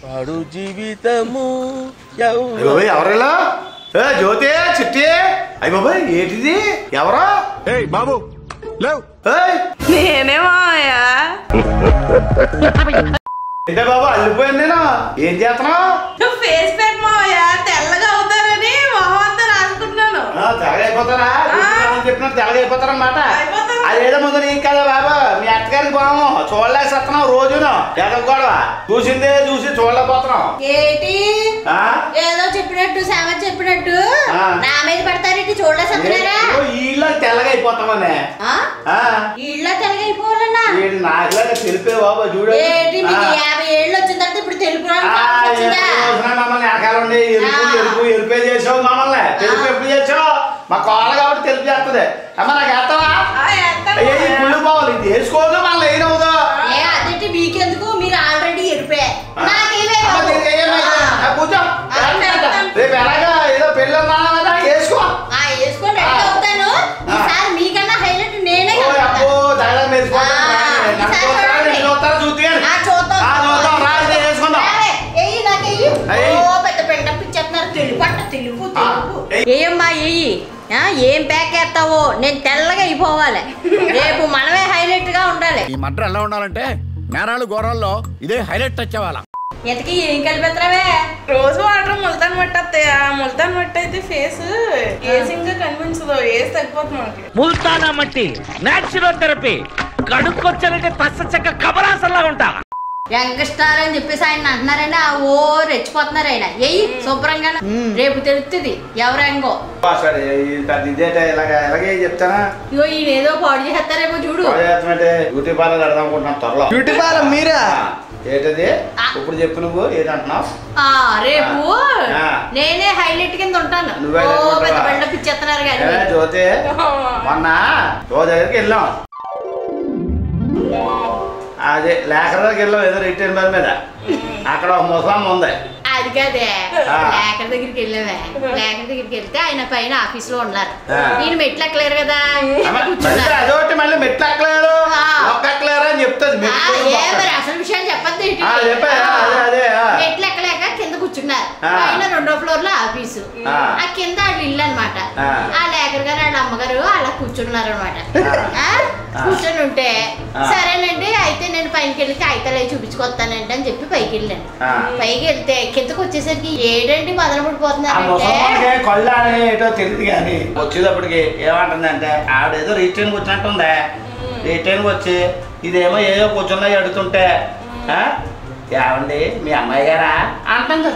పాడు జీవితము ఎవ్- అయ్య బాబాయ్ ఎవరెలా ఏ జ్యోతి చిట్టి అయ్య బాబాయ్ ఏంటిది ఎవరా ఏయ్ బాబు లేవ్ ఏయ్ నేనే మావయ్య ఏంటే బాబు అల్లిపోయాను నేను ఏం చేస్తున్నావు నువ్వు ఫేస్ ప్యాక్ మావయ్య తెల్లగా అవుతారని మొహం అంతా రాసుకుంటున్నాను ఆ, తెల్లగా అయిపోతారా చెప్పినట్టు తెల్లగా అయిపోతారన్నమాట అయిపోతారు. అదేదో ముందు నీకు కదా బాబు మీ అత్తగారికి బాము చూడలేసేస్తున్నావు రోజును ఎదవ గొడవ చూసిందే చూసి చూడలేకపోతున్నావు ఏంటి ఆ? ఏదో చెప్పినట్టు సేవ చెప్పినట్టు ఆ. నా మీద పడతారేంటి చూడలేసన్నారా ఏ, ఈ ఇల్లు తెల్లగా అయిపోతామనే ఆ, ఇళ్ళ తెలుగైపోవాలన్నా వీడు నాకులాగా తెలిపే బాబు చూడు ఏంటి మీకు ఆ. యాభై ఏళ్ళు వచ్చిన తర్వాత ఇప్పుడు తెలుపు రంగు ఆ, కావాల్సి వచ్చిందా? ఎప్పుడు చూసినా మమ్మల్ని వెనకాలండి ఎరుపు ఆ. ఎరుపు ఎరుపే చేసావు మమ్మల్ని తెలుపు ఎప్పుడు చేసావు మా కోళ్ళ కాబట్టి తెలుపు చేస్తుంది అమ్మ నాకు వేస్తావా ఆ, వేస్తాను అయ్యో ఈ మావయ్య. గుళ్ళు పోవాలి ఇది వేసుకోదు మళ్ళీ ఏనవుదు ఏ అదేంటి మీకెందుకు మీరు ఆల్రెడీ ఎరిపే నాకేమే అమ్మ, బాబు. దీనికి ఏమైంది? ఆ. ఆ, కూర్చో ఆ, వేస్తాను. రేపు ఎలాగా ఏదో పెళ్ళి అన్నాను కదా వేసుకో ఆ, వేసుకొని రెడీ ఆ. అవుతాను ఆ. ఈసారి మీకన్నా హైలైట్ నేనే ఓ అబ్బో దగడం వేసుకోవాలి ఆ, నన్ను ఈసారి చూస్తారా చూడండి. నేను చూస్తారా చూస్తాను ఆ, చూద్దాం. ఆ, చూద్దాం రా అయితే వేసుకుందాం రావే, ఎయ్యి నాకెయ్యి. ఎయ్యి. ఓ పెద్ద పెండ పిచ్చేస్తున్నారు తెలుపు అంట తెలుపు ఆ, తెలుపు ఎయ్యి. ఏమ్మా ఎయ్యి ఆ, ఏం ప్యాక్ వేస్తావో నేను తెల్లగా అయిపోవాలి రేపు మనమే హైలైట్ గా ఉండాలి ఈ మడ్ర ఎలా ఉండాలంటే నేరాలు ఘోరాల్లో ఇదే హైలైట్ టచ్ అవ్వాలా ఎంతకీ ఏం కలిపెత్తరావే రోజు వాటర్ ముల్తాన్ మట్టి వస్తాయి ఆ ముల్తాన్ మట్టి అయితే ఫేస్ ఏసింగ్ గా కనిపించదు ఏసి తగ్గిపోతుంది మనకి ముల్తానా మట్టి నాచురల్ థెరపీ కడుక్కొచ్చానంటే తస్స చెక్క కబరాసల్లా ఉంటా యంగ్స్టార్ అని చెప్పేసి ఆయన అంటున్నారండి ఆ ఓ రెచ్చిపోతున్నారు ఆయన ఎయ్యి శుభ్రంగా రేపు తెలుస్తుంది ఎవరెంగో ఆ, సరే ఇది పెద్ద ఇదేట ఇలాగ ఇలాగే చెప్తానా ఇగో ఈయన ఏదో పాడు చేస్తారేమో చూడు చేస్తామంటే బ్యూటీ పార్లర్ పెడదాం అనుకుంటున్నాం త్వరలో బ్యూటీ పార్లర్ మీరా ఆ, ఏంటది ఆ. ఇప్పుడు చెప్పు నువ్వు ఏంటంటున్నావు ఆ రేపు ఆ. నేనే హైలైట్ కింద ఉంటాను నువ్వే ఓ highlight పెద్ద ఉంటావా? బండ పిచ్చేస్తున్నారు కానీ ఏ, జ్యోతి మొన్న ఓ దగ్గరికి వెళ్ళాం అదే లేఖర దగ్గరికి వెళ్ళాం ఏదో రిటర్న్ మీద మీద అక్కడ ఒక ముసలాం ఉంది అది కదే ఆ. లేఖర్ దగ్గరికి వెళ్ళావే లేఖర్ దగ్గరికి వెళ్తే ఆయన పైన ఆఫీస్ లో ఉన్నారు ఆ. నేను మెట్లు ఎక్కలేరు కదా అమ్మ, మళ్ళీ కూర్చున్నారు అదొకటి మళ్ళీ మెట్లు ఎక్కలేరు ఆ. ఒక్క ఎక్కలేరు అని చెప్తుంది ఆ, మెట్లు ఏ ఒక్క. మరి అసలు విషయం చెప్పద్దు ఏంటి? ఆ, చెప్పే, ఆ, అదే, అదే, ఆ. మెట్లు ఎక్కలేక కింద కూర్చున్నారు ఆ. పైన రెండో ఫ్లోర్ లో ఆఫీసు ఆ. ఆ కింద వాళ్ళ ఇల్లు అనమాట ఆ. ఆ లేఖర్ గారు వాళ్ళ అమ్మగారు అలా కూర్చున్నారు అనమాట ఆ. ఆ. కూర్చొని ఉంటే ఆ. సరేనండి అయితే నేను పైకి వెళ్ళి కాగితాలు అవి చూపించుకొస్తానండి అని చెప్పి పైకి వెళ్ళాను ఆ. పైకి వెళ్తే కిందకు వచ్చేసరికి ఏడండి మొదలు ఆ పడిపోతున్నారంటే ముసలానికి కళ్ళు అని ఏటో తెలియదు కానీ వచ్చేటప్పటికి ఏమంటుందంటే ఆవిడ ఏదో రిటర్న్ వచ్చినట్టుందే రిటర్న్ వచ్చి ఇదేమో ఏదో కూర్చున్నాయి అడుగుతుంటే ఆ? ఏమండి మీ అమ్మాయి గారా అంటుంది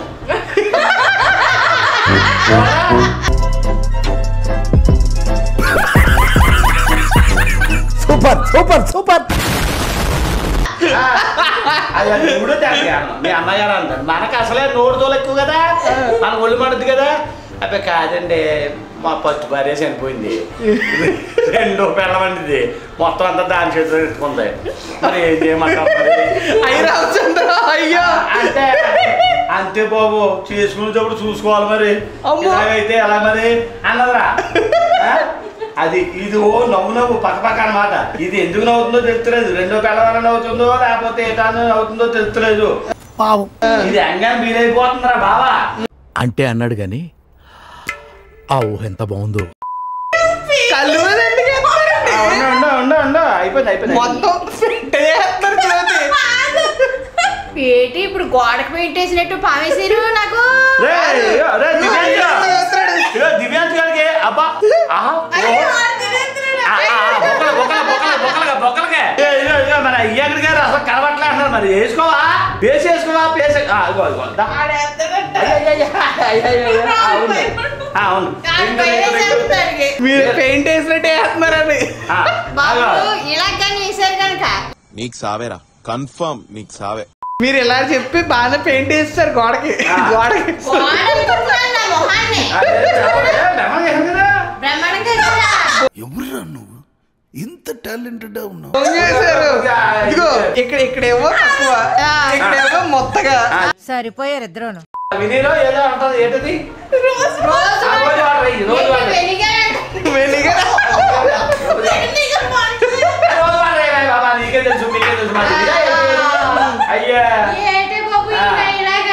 సూపర్ సూపర్ సూపర్ ఆ, అది అది ఇప్పుడు తెలియదు. మీ అమ్మాయి గారు అంటారు మనకు అసలే నోరు తోలు ఎక్కువ కదా మనకు ఒళ్ళు పడుద్ది కదా అబ్బాయి కాదండి మా పట్టు భార్య చనిపోయింది రెండో పిల్లవండిది మొత్తం అంతా దాని చేతిలో పెట్టుకుంది మరి ఏం చేయమంటావు మరి? అయ్యి రామచంద్ర అయ్యో అంటే అంతే బాబు చేసుకునేటప్పుడు చూసుకోవాలి మరి అమ్మో. ఇలాగైతే ఎలా మరి అన్నదిరా ఆ? అది ఇది ఓ నవ్వు నవ్వు పక్క పక్క అనమాట ఇది ఎందుకు నవ్వుతుందో తెలుస్తలేదు రెండో పిల్లవాళ్ళ నవ్వుతుందో లేకపోతే ఏటాను నవ్వుతుందో తెలుస్తలేదు పావు ఇది అంగాన్ని వీలైపోతుందిరా బావా అంటే అన్నాడు గాని ఆ ఊహ ఎంత బాగుందో కళ్ళు రెండుగా ఎత్తారండి. ఆ, ఉండు ఉండు ఉండు ఉండు అయిపోయింది అయిపోయింది మొత్తం పెట్టేస్తున్నారు జ్యోతి ఏంటి ఇప్పుడు గోడకు పెయింట్ వేసినట్టు పావేసారు నాకు రేయ్, ఇగో, రేయ్, దివ్యాంశ్ గా. చేస్తున్నాడు. ఇగో, దివ్యాంశ్ గారికి అబ్బా ఆహా, ఓ. ఆ, ఆ, ఆ, బొక్కలు, బొక్కలు, బొక్కలు, బొక్కలుగా, బొక్కలుగా. ఏ, ఇగో, ఇగో, మరి అయ్యగారి గారు అసలు కనబట్లే అంటున్నారు మరి వేసుకోవా పేసి వేసుకోవా పేసి ఆ, ఇగో, ఇగో, దా. అయ్య, అయ్య, అయ్య, అయ్య, అయ్య, అయ్య. ఆ, అవును ఆ, అవును కాదు, పైన చేస్తానికి. మీరు పెయింట్ వేసినట్టే వేస్తున్నారని ఆ, బాబు అగో. ఇలా కానీ వేసారు కనుక నీకు సావేరా కన్ఫర్మ్ నీకు సావే మీరు ఇలా చెప్పి బాగానే పెయింట్ వేస్తారు గోడకి గోడకి గోడ అనుకుంటున్నాను నా మొహాన్ని అదే, చెప్పండి. ఏ, నెమ్మదిగా వేసాను కదా. బ్రహ్మాండంగా వేసారా? ఎవరురా నువ్వు ఇంత టాలెంటెడ్ ఉన్నావు ఫోన్ చేశారు ఇదిగో ఇక్కడ ఇక్కడేమో తక్కువ ఆ. ఇక్కడేమో మొత్తగా సరిపోయారు ఇద్దరును వినీలో ఏదో అంటది ఏంటది రోజు ఆ, రోజు వాటర్ వెయ్యి, రోజు వాటర్ వెయ్యి. వెనిగర్ వెలిగా వెనిగర్ బాగుంటుంది. రోజు వాటర్ వెయ్యి, బాబా, నీకే తెలుసు మీకే తెలుసు మాకు తెలియదు. అయ్యా ఏంటి బాబు ఇలా ఇలా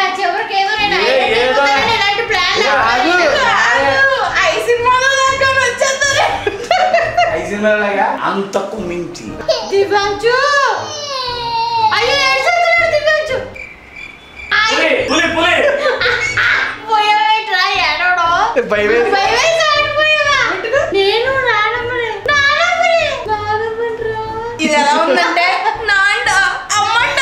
అంతకు మించి దివ్యాంచు అయ్యో ఏడ్చేస్తున్నాడు దివ్యాంచు పులి పులి పులి పోయావేట్రా ఏడవడం భయమే- భయమేసి ఆడిపోయావా? నేను నానమ్మని నానమ్మని నానమ్మనిరా. ఇది ఎలా ఉందంటే నాండ అమ్మండ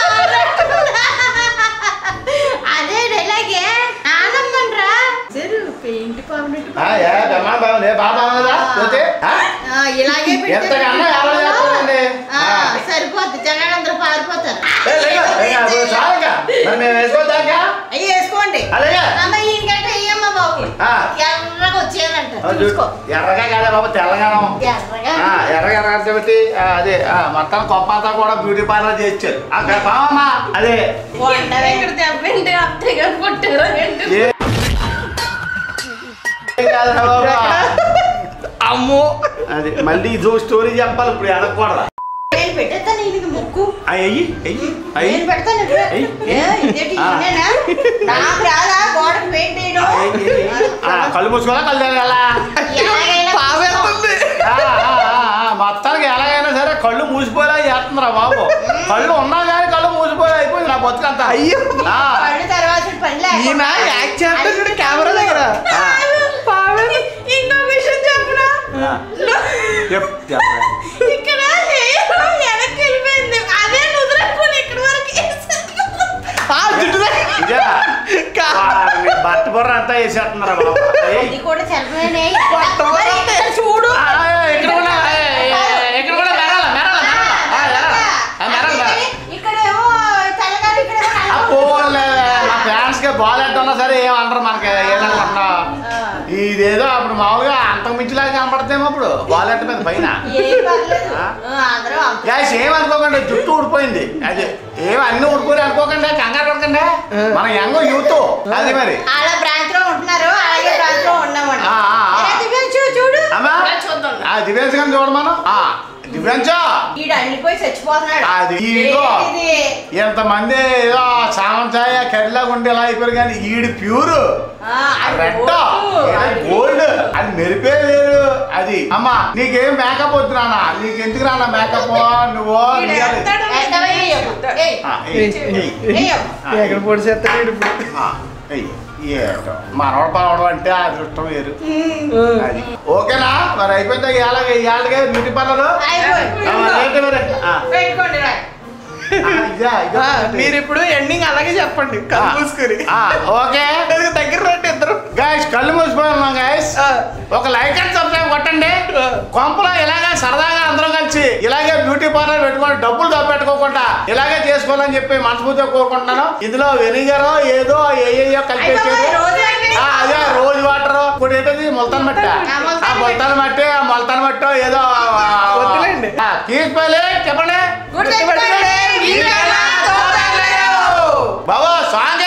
అదే డైలాగే నానమ్మనిరా సరే పెయింట్ పర్మనెంట్ ఆ, ఏ, బ్రహ్మాండ బాగుంది బాగా బాగుందా పోతే ఆ? ఆ, ఇలాగే ఎంతకన్నా ఎలా చేస్తారండి? ఆ, ఆ. సరిపోద్ది జనాలు అందరూ పారిపోతారు ఏ, లేక, లేక, అప్పుడు చాలుగా. మరి మేము వేసుకోవద్దాకా అయ్యి వేసుకోండి అలాగే అమ్మ ఈయనకంటే అయ్యమ్మ బాబు ఆ. ఎర్రగా వచ్చేయాలంట అది చూసుకో ఎర్రగా కాదే బాబు తెల్లగాను ఎర్రగా ఆ, ఎర్రగా ఎర్రగా చెబితే అదే ఆ, మొత్తం కొప్ప అంతా కూడా బ్యూటీ పార్లర్ చేయించారు ఆ, బావమ్మా అదే వండవే. ఇక్కడ దెబ్బేంటి అత్తయ్య గారు కొట్టారా ఏంటి ఏ ఏం కాదురా బాబు. అమ్మో అది మళ్ళీ ఇదో స్టోరీ చెప్పాలి ఇప్పుడు ఎడకూడదా నేను పెట్టేస్తాను ఈయనకి ముక్కు అయ్యి అయ్యి అయ్యి నేను పెడతాను ఇటు. ఏయ్. ఏ, ఇదేంటి ఈయనేనా? నాకు రాదా గోడకు పెయింట్ వేయడం ఆ, కళ్ళు మూసుకోవాలా కళ్ళు తెరవాలా? ఎలాగైనా పావేస్తుంది ఆ, ఆ, ఆ, ఆ, మొత్తానికి ఎలాగైనా సరే కళ్ళు మూసిపోయేలా చేస్తుందిరా బాబు కళ్ళు ఉన్నా కానీ కళ్ళు మూసిపోయేలా అయిపోయింది నా బతుకంతా అయ్యో. ఆ, కళ్ళు తర్వాత పని ఈయన లేకుండా. యాక్ట్ చేస్తాడు కెమెరా దగ్గర ఆ, ఇంకో విషయం చెప్పనా ఆ. చెప్పు, చెప్పు. ఇక్కడ హెయిర్ వెనక్కి వెళ్ళిపోయింది అదే నుదురక్కుని ఇక్కడ వరకు వేసాను. ఆ, జుట్టు దగ్గర. ఇదే కా- వారిని బట్ట బుర్ర అంతా వేసేస్తున్నారా బాబు ఏయ్. ఇది కూడా చల్లనే మరి ఇక్కడ చూడు ఆ, ఆ, ఇక్కడ కూడా ఏ, ఏ, ఏ, ఇక్కడ కూడా మెరాల మెరాల మెరాల ఆ, మెరాల. ఆ, మెరాల మెరాల. ఇక్కడేమో తెల్లగాలి ఇక్కడేమో నల్లగా అప్పోలే మా ఫ్యాన్స్ కి బాల్ ఉన్నా సరే ఏం అనరు మనకి ఏదనుకుంటున్నా ఇదేదో అప్పుడు మామూలుగా అంతకు మించిలాగా కనపడతేమో అప్పుడు బాల్ ఎట్ట మీద పైన ఏం పర్లేదు ఆ? ఆ, అందరూ అంత- గ్యాస్ ఏం అనుకోకండి జుట్టు ఊడిపోయింది అది ఏం అన్ని ఊడిపోయి అనుకోకండి కంగారు పడకండి మన యంగ్ యూత్ అది మరి అలా బ్రాంచ్ లో ఉంటున్నారు అలాగే బ్రాంచ్ లో ఉన్నామండి ఆ, ఆ, ఆ. ఏ, దివ్యాంశు, చూడు చూడు అమ్మా చూద్దాం. ఆ దివ్యాంశ్ గారిని చూడమను ఆ దివ్యాంశ ఈడు అల్లిపోయి చచ్చిపోతున్నాడు అది ఈగో. ఏంటిది? ఎంతమంది ఏదో సామంచాయ కర్రీలాగా ఉండి ఇలా అయిపోయారు కానీ ఈడు ప్యూర్ ఆ, అది రెడ్ ఓటు. గోల్డ్ అది మెరిపే వేరు అది అమ్మా నీకేం మేకప్ వద్దు నాన్న నీకు ఎందుకు రాన్న మేకప్ నువ్వు ఈడు తీయాలి. వేస్తాడు, వేస్తావా, వేయమ్మా. ఏయ్, ఆ, ఎయ్, ఎయ్, వేయమ్మా. ఆ, ఎక్కడ పొడి చేస్తాడు ఇప్పుడు ఆ, ఎయ్. ఏటో మనవడు పావడం అంటే అదృష్టం వేరు అది ఓకేనా మరి అయిపోయిందా ఇవాళ ఇవాళగా బ్యూటీ పార్లర్ అయిపోయింది. ఏంటి మరి ఆ, పెట్టుకోండి రా. ఆ, ఇదా, ఇదా. ఆ, మీరు ఇప్పుడు ఎండింగ్ అలాగే చెప్పండి కళ్ళు మూసుకుని ఆ, ఓకే అది దగ్గర రండి ఇద్దరు గైస్ కళ్ళు మూసిపోయి ఉన్నాం గైస్ ఆ. ఒక లైక్ అండ్ సబ్స్క్రైబ్ కొట్టండి ఆ. కొంపలో ఇలాగే సరదాగా అందరం కలిసి ఇలాగే బ్యూటీ పార్లర్ పెట్టుకొని డబ్బులు దాపెట్టుకోకుండా ఇలాగే చేసుకోవాలని చెప్పి మనస్ఫూర్తిగా కోరుకుంటున్నాను ఇందులో వెనిగర్ ఏదో ఏయో కలిపేసేది అయిపోయి రోజు అంటే ఆ, అదే రోజు వాటర్ ఇప్పుడు ఏంటది మొలతాన్ మట్టి ఆ, ముల్తాన్ ఆ మొలతాన్ మట్టి ఆ మొలతాన్ మట్టి ఏదో వద్దులేండి. తీసుకెళ్ళి చెప్పండి గుర్తుపెట్టుకోండి. బాబా సాంగ్